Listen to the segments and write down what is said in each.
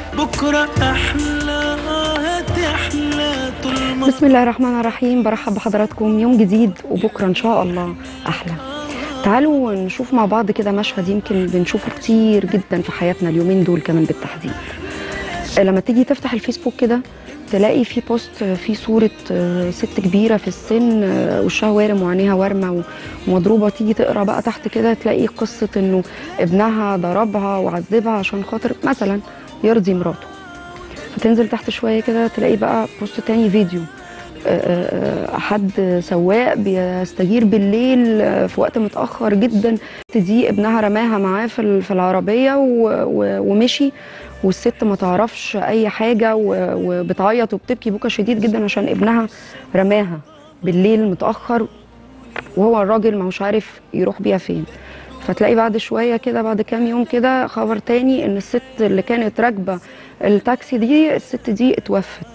بكرة أحلى هتحلى طول ما بسم الله الرحمن الرحيم برحب بحضراتكم يوم جديد وبكره ان شاء الله احلى تعالوا نشوف مع بعض كده مشهد يمكن بنشوفه كتير جدا في حياتنا اليومين دول كمان بالتحديد لما تيجي تفتح الفيسبوك كده تلاقي في بوست في صورة آه، ست كبيرة في السن آه، وشها وارم وعينيها وارمة ومضروبة تيجي تقرا بقى تحت كده تلاقي قصة انه ابنها ضربها وعذبها عشان خاطر مثلا يرضي مراته فتنزل تحت شويه كده تلاقي بقى بوست تاني فيديو آه، آه، حد سواق بيستجير بالليل آه، في وقت متاخر جدا دي ابنها رماها معاه في ال- في العربيه و- و- ومشي والست ما تعرفش اي حاجه و- وبتعيط وبتبكي بكى شديد جدا عشان ابنها رماها بالليل متاخر وهو الراجل ما هوش عارف يروح بيها فين فتلاقي بعد شويه كده بعد كام يوم كده خبر تاني ان الست اللي كانت راكبه التاكسي دي الست دي اتوفت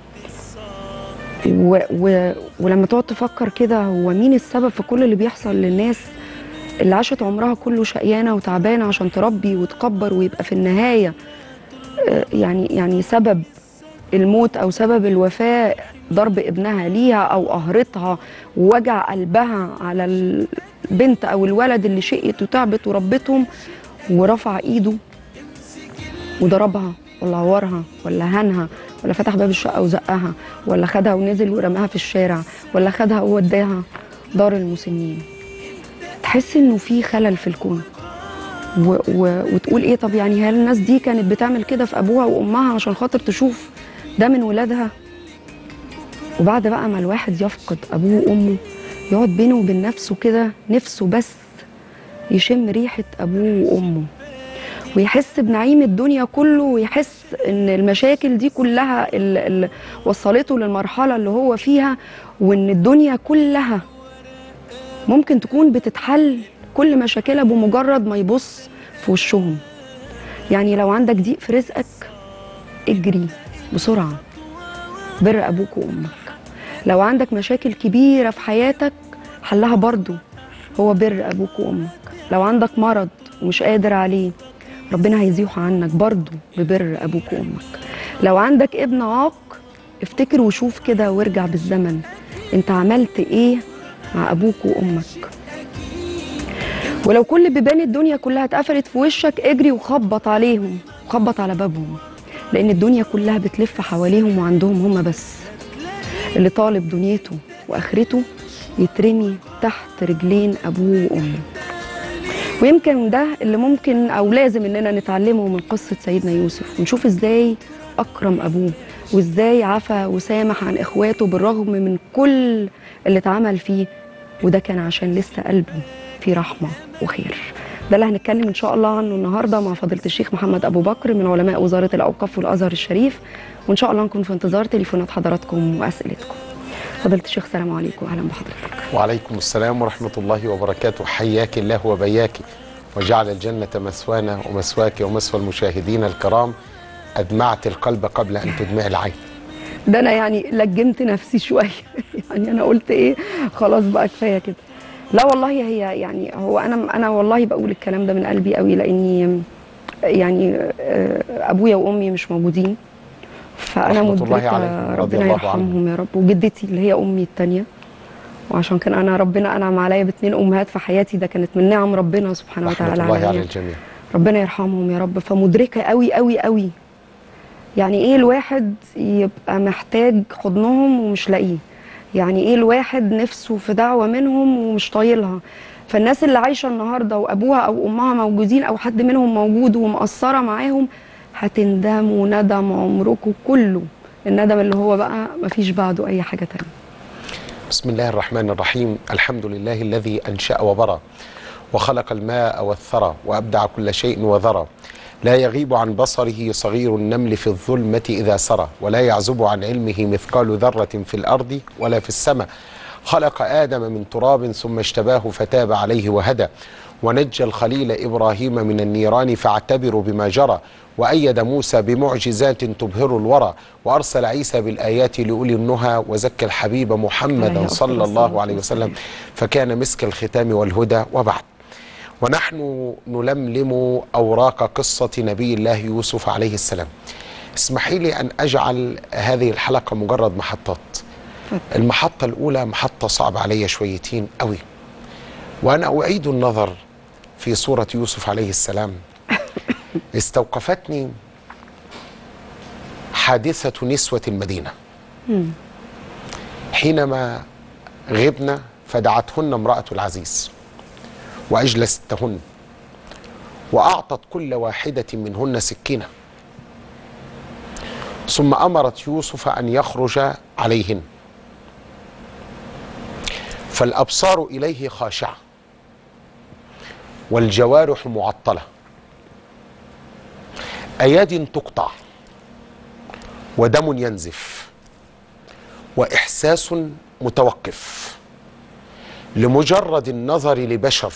و و ولما تقعد تفكر كده هو مين السبب في كل اللي بيحصل للناس اللي عاشت عمرها كله شقيانه وتعبانه عشان تربي وتكبر ويبقى في النهايه آه، يعني يعني سبب الموت او سبب الوفاه ضرب ابنها ليها او قهرتها ووجع قلبها على البنت او الولد اللي شقت وتعبت وربتهم ورفع ايده وضربها ولا عورها ولا هنها ولا فتح باب الشقه وزقها ولا خدها ونزل ورماها في الشارع ولا خدها ووداها دار المسنين تحس انه في خلل في الكون و و وتقول ايه طب يعني هل الناس دي كانت بتعمل كده في ابوها وامها عشان خاطر تشوف ده من ولادها وبعد بقى ما الواحد يفقد ابوه وامه يقعد بينه وبين نفسه كده نفسه بس يشم ريحه ابوه وامه ويحس بنعيم الدنيا كله ويحس ان المشاكل دي كلها اللي وصلته للمرحله اللي هو فيها وان الدنيا كلها ممكن تكون بتتحل كل مشاكلها بمجرد ما يبص في وشهم يعني لو عندك ضيق في رزقك اجري بسرعه بر ابوك وامك لو عندك مشاكل كبيره في حياتك حلها برضو هو بر ابوك وامك لو عندك مرض ومش قادر عليه ربنا هيزيح عنك برضو ببر ابوك وامك لو عندك ابن عاق افتكر وشوف كده وارجع بالزمن انت عملت ايه مع ابوك وامك ولو كل بيبان الدنيا كلها اتقفلت في وشك اجري وخبط عليهم وخبط على بابهم لان الدنيا كلها بتلف حواليهم وعندهم هما بس اللي طالب دنيته واخرته يترمي تحت رجلين ابوه وامه ويمكن ده اللي ممكن او لازم اننا نتعلمه من قصه سيدنا يوسف ونشوف ازاي اكرم ابوه وازاي عفى وسامح عن اخواته بالرغم من كل اللي اتعمل فيه وده كان عشان لسه قلبه فيه رحمه وخير ده اللي هنتكلم ان شاء الله عنه النهارده مع فضيله الشيخ محمد ابو بكر من علماء وزاره الاوقاف والازهر الشريف وان شاء الله نكون في انتظار تليفونات حضراتكم واسئلتكم فضيله الشيخ السلام عليكم واهلا بحضرتك وعليكم السلام ورحمة الله وبركاته حياك الله وبياك وجعل الجنة مثوانا ومثواك ومثوى المشاهدين الكرام أدمعت القلب قبل أن تدمع العين ده انا يعني لجمت نفسي شويه يعني انا قلت ايه خلاص بقى كفايه كده لا والله هي يعني هو انا انا والله بقول الكلام ده من قلبي قوي لاني يعني آه، ابويا وامي مش موجودين فانا رحمة الله مدركه عليهم، رضي ربنا الله يرحمهم يا رب وجدتي اللي هي امي الثانيه وعشان كان انا ربنا انعم عليا باثنين امهات في حياتي ده كانت من نعم ربنا سبحانه رحمة وتعالى الله على عليا الجميع ربنا يرحمهم يا رب فمدركه قوي قوي قوي يعني ايه الواحد يبقى محتاج حضنهم ومش لاقيه يعني ايه الواحد نفسه في دعوه منهم ومش طايلها فالناس اللي عايشه النهارده وابوها او امها موجودين او حد منهم موجود ومقصره معاهم هتندموا ندم عمركم كله الندم اللي هو بقى مفيش بعده اي حاجه تانية بسم الله الرحمن الرحيم الحمد لله الذي أنشأ وبرى وخلق الماء والثرى وأبدع كل شيء وذرى لا يغيب عن بصره صغير النمل في الظلمة إذا سرى ولا يعزب عن علمه مثقال ذرة في الأرض ولا في السماء خلق آدم من تراب ثم اشتباه فتاب عليه وهدى ونجى الخليل إبراهيم من النيران فاعتبروا بما جرى وأيد موسى بمعجزات تبهر الورى وأرسل عيسى بالآيات لأولي النهى وزكى الحبيب عليه محمدا أفضل صلى الصلاة الله عليه والسلام. وسلم فكان مسك الختام والهدى وبعد ونحن نلملم اوراق قصه نبي الله يوسف عليه السلام اسمحي لي ان اجعل هذه الحلقه مجرد محطات المحطه الاولى محطه صعبه عليا شويتين قوي وانا اعيد النظر في صوره يوسف عليه السلام استوقفتني حادثه نسوه المدينه حينما غبن فدعتهن امراه العزيز واجلستهن واعطت كل واحده منهن سكينه ثم امرت يوسف ان يخرج عليهن فالابصار اليه خاشعه والجوارح معطله اياد تقطع ودم ينزف واحساس متوقف لمجرد النظر لبشر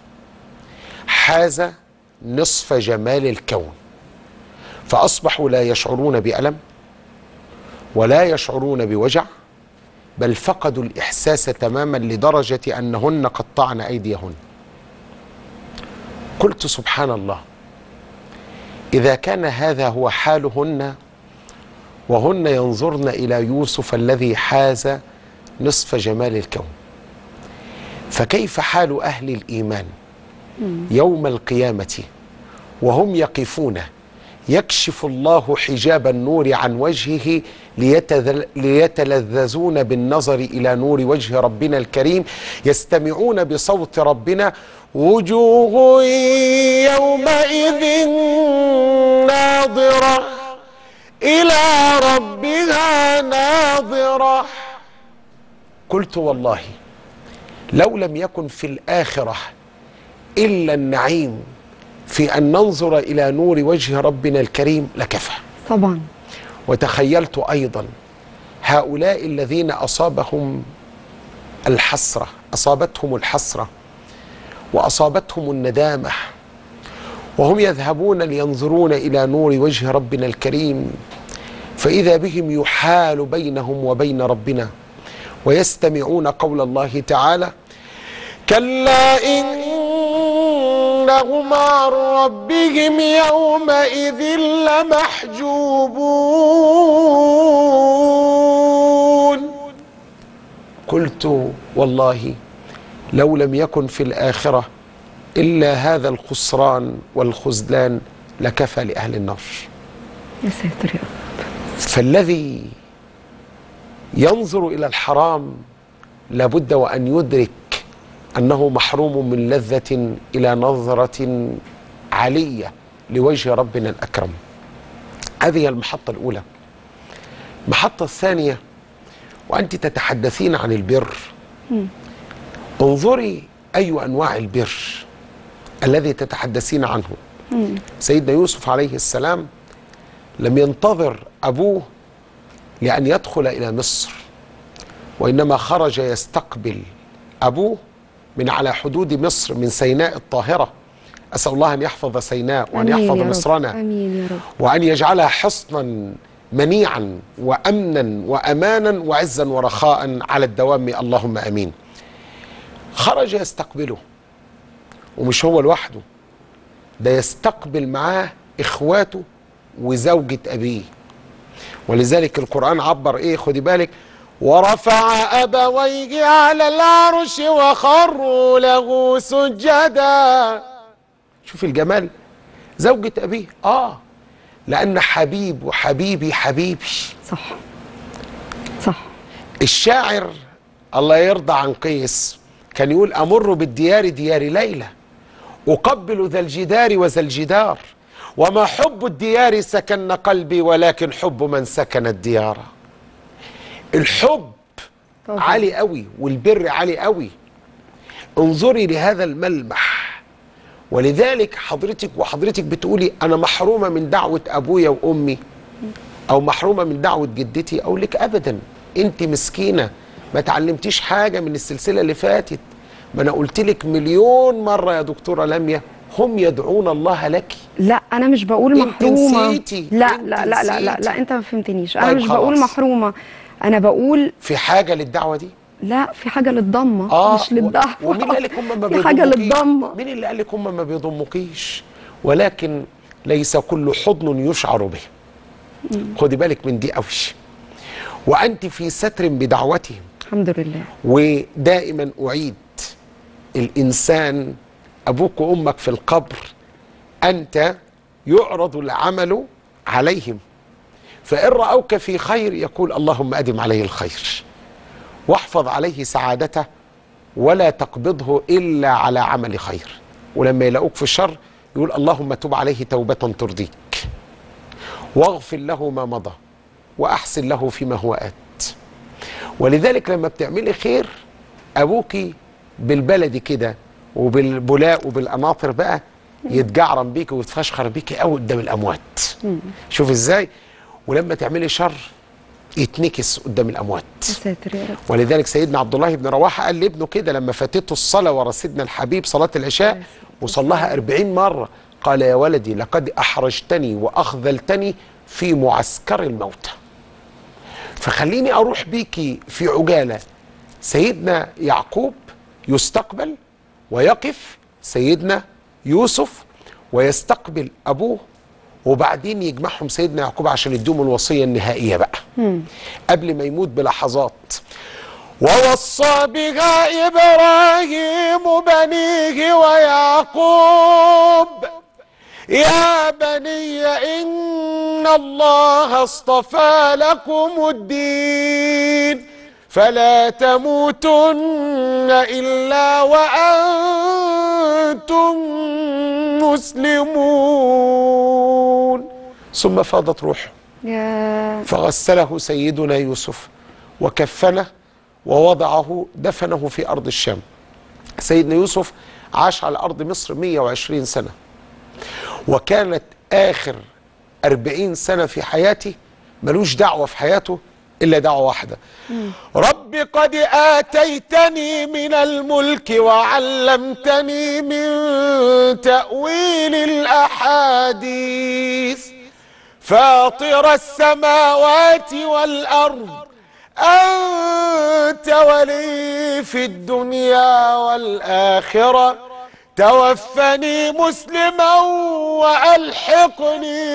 حاز نصف جمال الكون فاصبحوا لا يشعرون بالم ولا يشعرون بوجع بل فقدوا الاحساس تماما لدرجه انهن قطعن ايديهن قلت سبحان الله اذا كان هذا هو حالهن وهن ينظرن الى يوسف الذي حاز نصف جمال الكون فكيف حال اهل الايمان يوم القيامه وهم يقفون يكشف الله حجاب النور عن وجهه ليتذل- ليتلذذون بالنظر الى نور وجه ربنا الكريم يستمعون بصوت ربنا وجوه يومئذ ناظره الى ربها ناظره قلت والله لو لم يكن في الاخره الا النعيم في ان ننظر الى نور وجه ربنا الكريم لكفى طبعا وتخيلت ايضا هؤلاء الذين اصابهم الحسره اصابتهم الحسره واصابتهم الندامه وهم يذهبون لينظرون الى نور وجه ربنا الكريم فاذا بهم يحال بينهم وبين ربنا ويستمعون قول الله تعالى كلا انهم عن ربهم يومئذ لمحجوبون قلت والله لو لم يكن في الاخره الا هذا الخسران والخذلان لكفى لاهل النار يا ساتر يا رب فالذي ينظر الى الحرام لابد وان يدرك انه محروم من لذه الى نظره عاليه لوجه ربنا الاكرم هذه المحطه الاولى المحطه الثانيه وانت تتحدثين عن البر انظري اي انواع البر الذي تتحدثين عنه سيدنا يوسف عليه السلام لم ينتظر ابوه لان يدخل الى مصر وانما خرج يستقبل ابوه من على حدود مصر من سيناء الطاهره اسال الله ان يحفظ سيناء وان آمين يحفظ يا رب. مصرنا امين يا رب وأن يجعلها حصنا منيعا وأمنا وأمانا وعزا ورخاء على الدوام اللهم أمين خرج يستقبله ومش هو لوحده ده يستقبل معاه إخواته وزوجة أبيه ولذلك القرآن عبر إيه خدي بالك ورفع أبويه على العرش وخروا له سجدا شوف الجمال زوجة أبيه آه لأن حبيب وحبيبي حبيبي صح صح الشاعر الله يرضى عن قيس كان يقول أمر بالديار ديار ليلى أقبل ذا الجدار وذا الجدار وما حب الديار سكن قلبي ولكن حب من سكن الديار الحب طبعا. عالي قوي والبر عالي قوي انظري لهذا الملمح ولذلك حضرتك وحضرتك بتقولي انا محرومه من دعوه ابويا وامي او محرومه من دعوه جدتي او لك ابدا انت مسكينه ما تعلمتيش حاجه من السلسله اللي فاتت ما انا قلت لك مليون مره يا دكتوره لميا هم يدعون الله لك لا انا مش بقول انت محرومه نسيتي. لا انت لا لا لا لا, نسيتي. لا انت ما فهمتنيش انا طيب مش بقول خلاص. محرومه انا بقول في حاجه للدعوه دي لا في حاجه للضمه اه مش للدعوه و- ومين اللي قال لك هم ما في حاجه بيضموكيش؟ للضمه مين اللي قال لك هم ما بيضموكيش ولكن ليس كل حضن يشعر به خدي بالك من دي قوي وانت في ستر بدعوتهم الحمد لله ودائما اعيد الانسان ابوك وامك في القبر انت يعرض العمل عليهم فان راوك في خير يقول اللهم ادم عليه الخير واحفظ عليه سعادته ولا تقبضه الا على عمل خير ولما يلاقوك في الشر يقول اللهم تب عليه توبه ترضيك واغفر له ما مضى واحسن له فيما هو ات ولذلك لما بتعملي خير ابوكي بالبلدي كده وبالبلاء وبالقناطر بقى يتجعرم بيكي ويتفشخر بيكي قوي قدام الاموات شوف ازاي ولما تعملي شر يتنكس قدام الاموات يا ساتر يا رب ولذلك سيدنا عبد الله بن رواحه قال لابنه كده لما فاتته الصلاه ورا سيدنا الحبيب صلاه العشاء وصلاها أربعين مره قال يا ولدي لقد احرجتني واخذلتني في معسكر الموتى فخليني اروح بيكي في عجاله سيدنا يعقوب يستقبل ويقف سيدنا يوسف ويستقبل ابوه وبعدين يجمعهم سيدنا يعقوب عشان يديهم الوصيه النهائيه بقى قبل ما يموت بلحظات ووصى بها ابراهيم بنيه ويعقوب يا بني ان الله اصطفى لكم الدين فلا تموتن الا وانتم مسلمون ثم فاضت روحه يا فغسله سيدنا يوسف وكفنه ووضعه دفنه في أرض الشام سيدنا يوسف عاش على أرض مصر 120 سنة وكانت آخر 40 سنة في حياته ملوش دعوة في حياته إلا دعوة واحدة رب قد آتيتني من الملك وعلمتني من تأويل الأحاديث فاطر السماوات والأرض أنت ولي في الدنيا والآخرة توفني مسلما وألحقني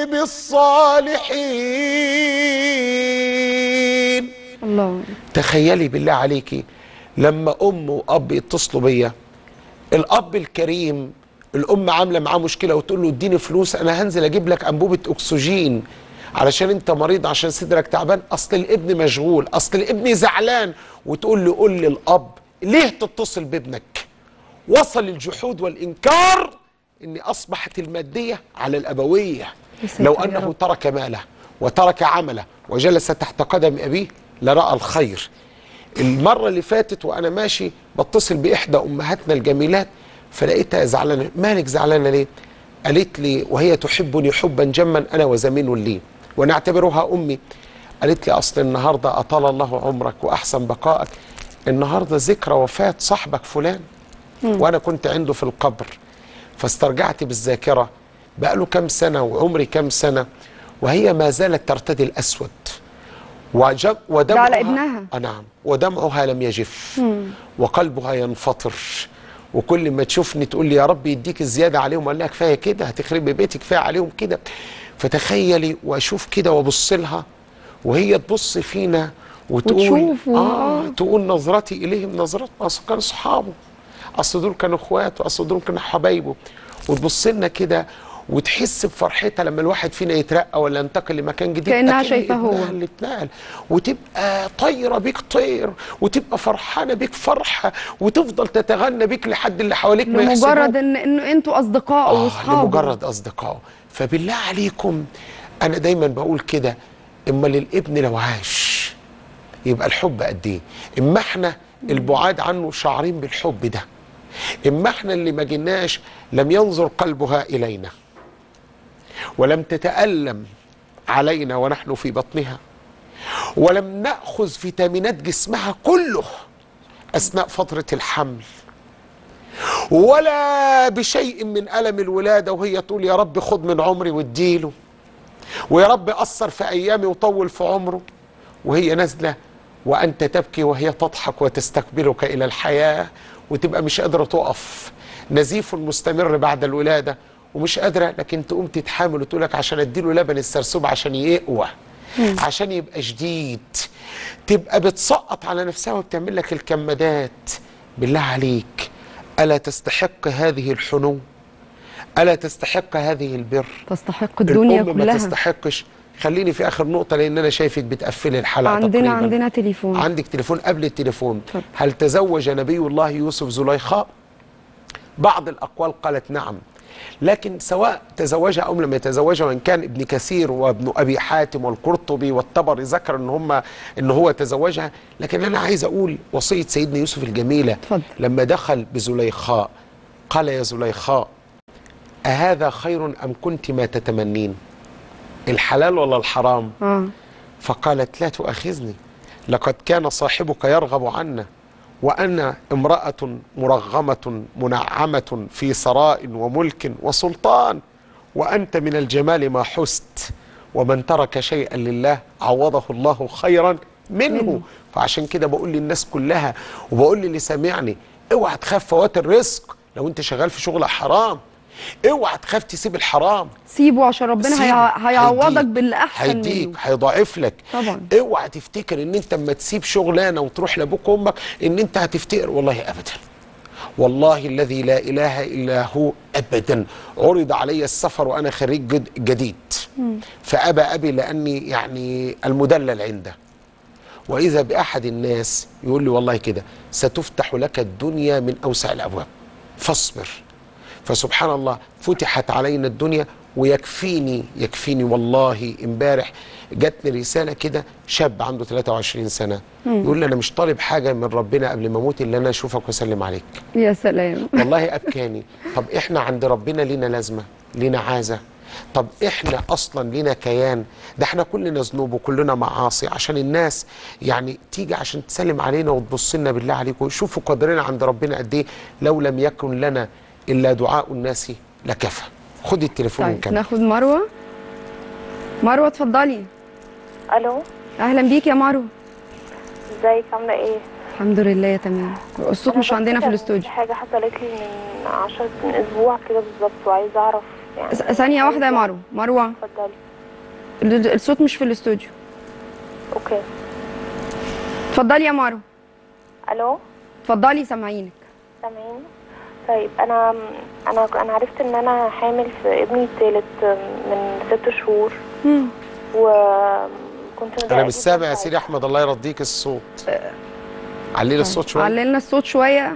بالصالحين الله تخيلي بالله عليكي لما ام واب يتصلوا بيا الاب الكريم الام عامله معاه مشكله وتقول له اديني فلوس انا هنزل اجيب لك انبوبه اكسجين علشان انت مريض عشان صدرك تعبان اصل الابن مشغول اصل الابن زعلان وتقول له قول للاب ليه تتصل بابنك وصل الجحود والانكار ان اصبحت الماديه على الابويه يا ساتر لو يا انه رب. ترك ماله وترك عمله وجلس تحت قدم ابيه لراى الخير المره اللي فاتت وانا ماشي بتصل باحدى امهاتنا الجميلات فلقيتها زعلانه مالك زعلانه ليه قالت لي وهي تحبني حبا جما انا وزميل لي ونعتبرها امي قالت لي اصل النهارده اطال الله عمرك واحسن بقائك النهارده ذكرى وفاه صاحبك فلان وانا كنت عنده في القبر فاسترجعت بالذاكره بقى له كام سنه وعمري كام سنه وهي ما زالت ترتدي الاسود وجب ودمعها على ابنها. آه نعم ودمعها لم يجف وقلبها ينفطر وكل ما تشوفني تقول لي يا رب يديك الزياده عليهم اقول لها كفايه كده هتخربي بيتك كفايه عليهم كده فتخيلي واشوف كده وابص لها وهي تبص فينا وتقول وتشوف و- اه آه. تقول نظرتي اليهم نظرات اصل كانوا اصحابه اصل دول كانوا اخواته اصل دول كانوا حبايبه وتبص لنا كده وتحس بفرحتها لما الواحد فينا يترقى ولا ينتقل لمكان جديد كأنها أكن شايفاه هو. ابنها اللي اتنقل وتبقى طايره بيك طير وتبقى فرحانه بيك فرحه وتفضل تتغنى بيك لحد اللي حواليك ما يحسدوك. لمجرد ان انه انتوا اصدقاء آه واصحاب لمجرد اصدقائه فبالله عليكم انا دايما بقول كده اما للابن لو عاش يبقى الحب قد ايه اما احنا البعاد عنه شعرين بالحب ده اما احنا اللي ما جيناش لم ينظر قلبها الينا ولم تتالم علينا ونحن في بطنها ولم ناخذ فيتامينات جسمها كله اثناء فتره الحمل ولا بشيء من ألم الولادة وهي تقول يا رب خد من عمري واديله ويا رب أثر في أيامي وطول في عمره وهي نازلة وانت تبكي وهي تضحك وتستقبلك الى الحياه وتبقى مش قادره تقف نزيف مستمر بعد الولاده ومش قادره لكن تقوم تتحامل وتقول لك عشان اديله لبن السرسوب عشان يقوى عشان يبقى شديد تبقى بتسقط على نفسها وبتعمل لك الكمادات بالله عليك الا تستحق هذه الحنو الا تستحق هذه البر تستحق الدنيا الام ما كلها تستحقش خليني في اخر نقطه لان انا شايفك بتقفلي الحلقه عندنا تقريبا عندنا تليفون عندك تليفون قبل التليفون اتفضل. هل تزوج نبي الله يوسف زليخاء بعض الأقوال قالت نعم لكن سواء تزوجها أو لم يتزوجها وإن كان ابن كثير وابن أبي حاتم والقرطبي والطبري ذكر إن هم إن هو تزوجها لكن أنا عايز أقول وصية سيدنا يوسف الجميلة اتفضل. لما دخل بزليخاء قال يا زليخاء أهذا خير أم كنت ما تتمنين الحلال ولا الحرام اه فقالت لا تؤاخذني لقد كان صاحبك يرغب عنا وأنا امرأة مرغمة منعمة في ثراء وملك وسلطان وأنت من الجمال ما حست ومن ترك شيئا لله عوضه الله خيرا منه, منه. فعشان كده بقول للناس كلها وبقول للي سامعني اوعى تخاف فوات الرزق لو انت شغال في شغل حرام اوعى تخاف تسيب الحرام سيبه عشان ربنا سيبه. هيع- هيعوضك هيديك. باللي احسن هيديك منه هيضاعف لك طبعا. اوعى تفتكر ان انت اما تسيب شغلانه وتروح لابوك وامك ان انت هتفتقر والله ابدا والله الذي لا اله الا هو ابدا عرض علي السفر وانا خريج جد جديد فابى ابي لاني يعني المدلل عنده واذا باحد الناس يقول لي والله كده ستفتح لك الدنيا من اوسع الابواب فاصبر فسبحان الله فتحت علينا الدنيا ويكفيني يكفيني والله امبارح جاتني رساله كده شاب عنده 23 سنه يقول لي انا مش طالب حاجه من ربنا قبل ما اموت الا انا اشوفك واسلم عليك يا سلام والله ابكاني طب احنا عند ربنا لينا لازمه لينا عازه طب احنا اصلا لينا كيان ده احنا كلنا ذنوب وكلنا معاصي عشان الناس يعني تيجي عشان تسلم علينا وتبص لنا بالله عليكم شوفوا قدرنا عند ربنا قد ايه لو لم يكن لنا الا دعاء الناس لكفى خد التليفون طيب ونكمل ناخد مروه مروه اتفضلي الو اهلا بيك يا مروه ازيك عامله ايه الحمد لله يا تمام الصوت أنا مش عندنا في بفتكر الاستوديو في حاجه حصلت لي من 10 من اسبوع كده بالظبط وعايزه اعرف يعني س- ثانيه واحده يا مروه مروه اتفضلي ال- الصوت مش في الاستوديو اوكي اتفضلي يا مروه الو اتفضلي سامعينك سامعيني طيب انا انا انا عرفت ان انا حامل في ابني الثالث من ست شهور مم. وكنت مضايقه انا مش جداً سامع يا ساعتها. سيدي احمد الله يرضيك الصوت علي الصوت شويه عللنا الصوت شويه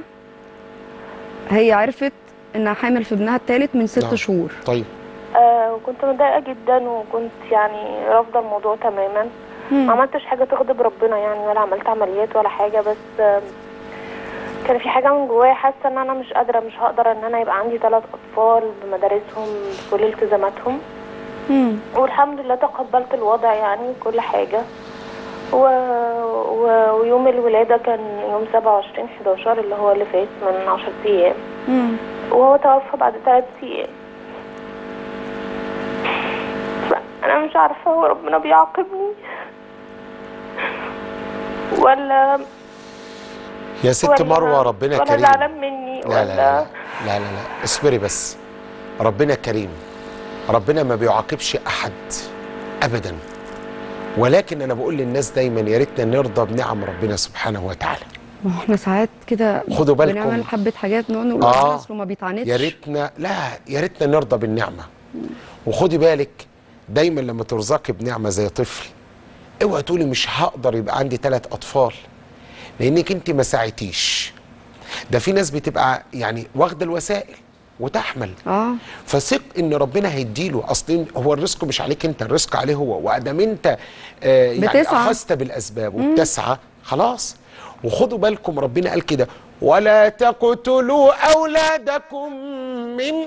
هي عرفت انها حامل في ابنها الثالث من ست نعم. شهور طيب آه وكنت متضايقه جدا وكنت يعني رافضه الموضوع تماما مم. ما عملتش حاجه تغضب ربنا يعني ولا عملت عمليات ولا حاجه بس آم، كان في حاجه من جوايا حاسه ان انا مش قادره مش هقدر ان انا يبقى عندي ثلاث اطفال بمدارسهم بكل التزاماتهم مم. والحمد لله تقبلت الوضع يعني كل حاجه و... و... ويوم الولاده كان يوم 27 11 اللي هو اللي فات من 10 ايام مم. وهو توفى بعد ثلاث ايام انا مش عارفه هو ربنا بيعاقبني ولا يا ست ولا مروه ربنا ولا كريم زعلان مني لا ولا لا لا لا لا لا اصبري بس ربنا كريم ربنا ما بيعاقبش احد ابدا ولكن انا بقول للناس دايما يا ريتنا نرضى بنعم ربنا سبحانه وتعالى ما هو احنا ساعات كده خدوا بالكم. بنعمل حبه حاجات نقعد نقول آه. آه. اصله ما بيتعاندش يا ريتنا لا يا ريتنا نرضى بالنعمه وخدي بالك دايما لما ترزقي بنعمه زي طفل اوعي تقولي مش هقدر يبقى عندي ثلاث اطفال لانك انت ما ساعدتيش ده في ناس بتبقى يعني واخده الوسائل وتحمل اه فثق ان ربنا هيديله اصل هو الرزق مش عليك انت الرزق عليه هو وادام انت آه يعني بتسعى. اخذت بالاسباب وبتسعى خلاص وخدوا بالكم ربنا قال كده ولا تقتلوا اولادكم من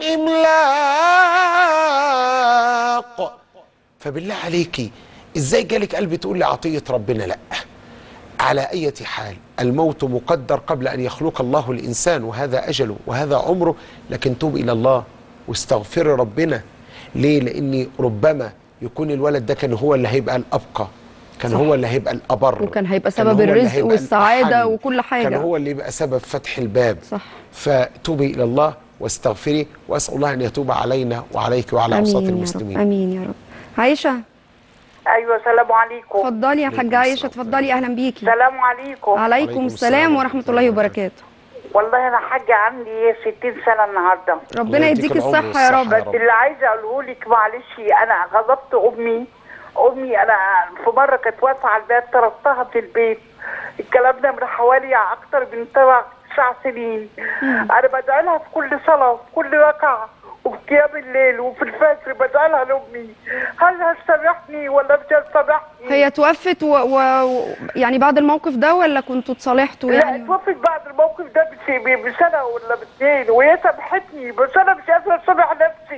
املاق فبالله عليكي ازاي جالك قلب تقول لي عطيه ربنا لا على أي حال الموت مقدر قبل أن يخلق الله الإنسان وهذا أجله وهذا عمره لكن توب إلى الله واستغفري ربنا ليه؟ لأن ربما يكون الولد ده كان هو اللي هيبقى الأبقى كان صح. هو اللي هيبقى الابر وكان هيبقى كان سبب هو اللي الرزق هيبقى والسعاده الأحن. وكل حاجه كان هو اللي يبقى سبب فتح الباب صح فتوبي الى الله واستغفري واسال الله ان يتوب علينا وعليك وعلى اوساط امين يا رب المسلمين امين يا رب عايشه ايوه السلام عليكم اتفضلي يا عليكم حاجه عايشه السلام. اتفضلي اهلا بيكي السلام عليكم عليكم عليكم السلام السلام ورحمه الله وبركاته والله انا حاجه عندي 60 سنه النهارده ربنا الله يديك يديك العمر الصحه يا والصحة رب يا بس رب. اللي عايزه اقوله لك معلش انا غضبت امي امي انا في مره كانت واقفه على الباب طردتها في البيت الكلام ده من حوالي اكتر من تسع تسع سنين انا بدعي لها في كل صلاه وفي كل ركعه وفي قيام الليل وفي الفجر بدعي لها لامي هل هتسامحني ولا مش هتسامحني؟ هي توفت و... و... و- يعني بعد الموقف ده ولا كنتوا اتصالحتوا لا يعني اتوفت بعد الموقف ده بس- ب- بسنه ولا باتنين وهي سامحتني بس انا مش قادره اسامح نفسي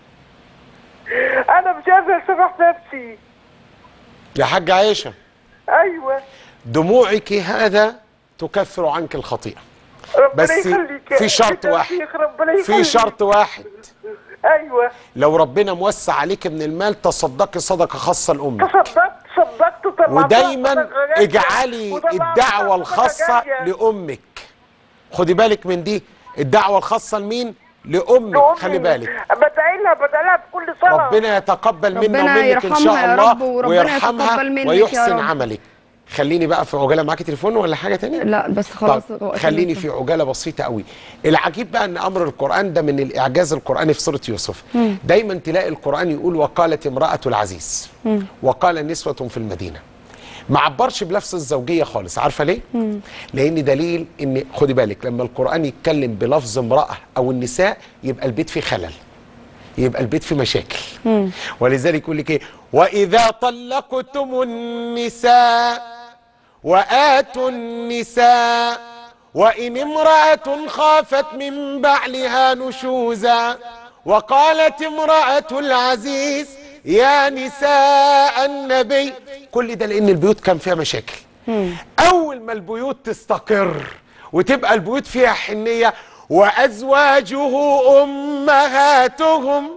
انا مش قادره اسامح نفسي يا حاج عائشه ايوه دموعك هذا تكفر عنك الخطيئه ربنا بس يخليك في شرط يا واحد شيخ، ربنا في يخليك. شرط واحد ايوه لو ربنا موسع عليك من المال تصدقي صدقه خاصه لامك تصدقت صدقت وطلعت ودايما اجعلي الدعوه الخاصه لامك خدي بالك من دي الدعوه الخاصه لمين لامك خلي بالك بدعي لها بدعي لها في كل صلاه ربنا يتقبل منا ربنا ومنك ان يرحمها شاء يا الله رب وربنا ويرحمها يتقبل منك يا ويحسن رب. عملك خليني بقى في عجاله معاكي تليفون ولا حاجه تانية لا بس خلاص طب وقت خليني الوقت. في عجاله بسيطه قوي العجيب بقى ان امر القران ده من الاعجاز القراني في سوره يوسف دايما تلاقي القران يقول وقالت امراه العزيز وقال نسوه في المدينه ما عبرش بلفظ الزوجيه خالص عارفه ليه لان دليل ان خدي بالك لما القران يتكلم بلفظ امراه او النساء يبقى البيت فيه خلل يبقى البيت فيه مشاكل ولذلك يقول لك ايه واذا طلقتم النساء وآتوا النساء وإن امرأة خافت من بعلها نشوزا وقالت امرأة العزيز يا نساء النبي كل ده لأن البيوت كان فيها مشاكل أول ما البيوت تستقر وتبقى البيوت فيها حنية وأزواجه أمهاتهم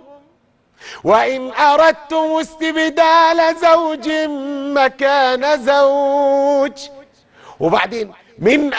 وإن أردتم استبدال زوج مكان زوج وبعدين من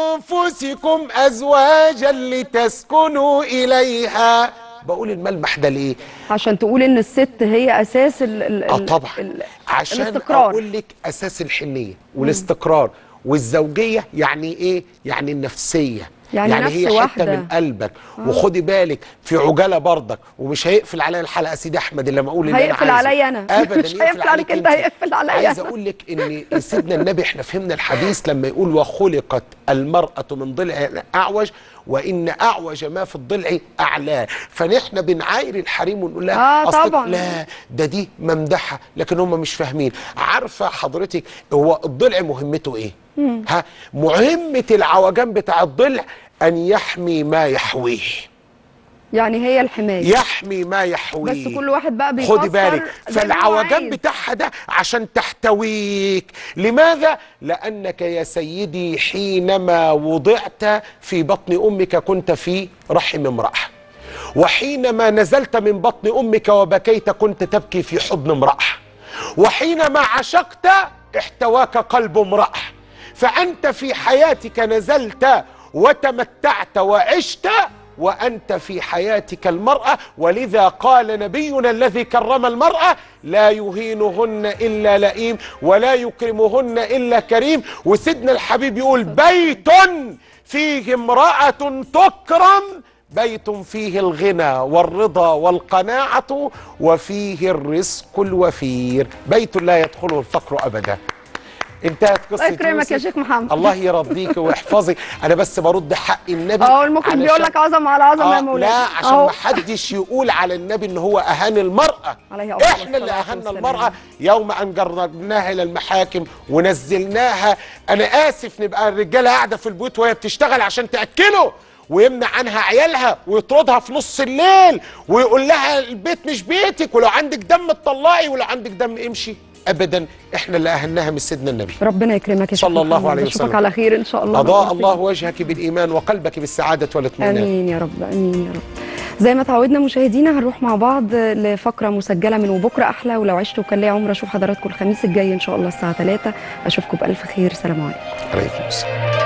أنفسكم أزواجا لتسكنوا إليها بقول الملمح ده ليه؟ عشان تقول ان الست هي اساس ال... ال... اه ال- طبعا ال... عشان الاستقرار. اقول لك اساس الحنيه والاستقرار والزوجيه يعني ايه يعني النفسيه يعني يعني نفس هي حته واحدة. من قلبك وخدي بالك في عجاله برضك ومش هيقفل عليا الحلقه سيدي احمد الا لما اقول اللي هيقفل انا عايزه عليا أنا. ابدا مش هيقفل عليك أنت، هيقفل عليا عايز أنا. اقول لك ان سيدنا النبي احنا فهمنا الحديث لما يقول وخلقت المراه من ضلع اعوج وان اعوج ما في الضلع اعلاه فنحن بنعاير الحريم ونقول لها آه أصلك طبعاً. لا ده دي ممدحه لكن هم مش فاهمين عارفه حضرتك هو الضلع مهمته ايه ها مهمه العوجان بتاع الضلع ان يحمي ما يحويه يعني هي الحمايه يحمي ما يحويه بس كل واحد بقى بيفسر خدي بالك زي ما هو فالعوجان عايز. بتاعها ده عشان تحتويك لماذا لانك يا سيدي حينما وضعت في بطن امك كنت في رحم امراه وحينما نزلت من بطن امك وبكيت كنت تبكي في حضن امراه وحينما عشقت احتواك قلب امراه فانت في حياتك نزلت وتمتعت وعشت وانت في حياتك المراه ولذا قال نبينا الذي كرم المراه لا يهينهن الا لئيم ولا يكرمهن الا كريم وسيدنا الحبيب يقول بيت فيه امراه تكرم بيت فيه الغنى والرضا والقناعه وفيه الرزق الوفير بيت لا يدخله الفقر ابدا انتهت قصه الله يكرمك يا يوسف. شيخ محمد. الله يرضيك ويحفظك انا بس برد حق النبي اه المخرج علشان- بيقول لك عظمه على عظمه يا آه مولانا لا عشان أهو. ما حدش يقول على النبي ان هو اهان المراه عليه أفضل احنا اللي الصلاة اهنا والسلام. المراه يوم ان جربناها الى المحاكم ونزلناها انا اسف نبقى الرجاله قاعده في البيوت وهي بتشتغل عشان تاكله ويمنع عنها عيالها ويطردها في نص الليل ويقول لها البيت مش بيتك ولو عندك دم تطلعي ولو عندك دم امشي ابدا احنا اللي اهلناها من سيدنا النبي ربنا يكرمك يا شيخ صلى الله محمد. عليه أشوفك وسلم. على خير ان شاء الله اضاء مرة الله وجهك بالايمان وقلبك بالسعاده والاطمئنان امين يا رب امين يا رب زي ما تعودنا مشاهدينا هنروح مع بعض لفقره مسجله من وبكره احلى ولو عشتوا كان ليا عمر اشوف حضراتكم الخميس الجاي ان شاء الله الساعه 3 اشوفكم بالف خير سلام عليكم عليكم السلام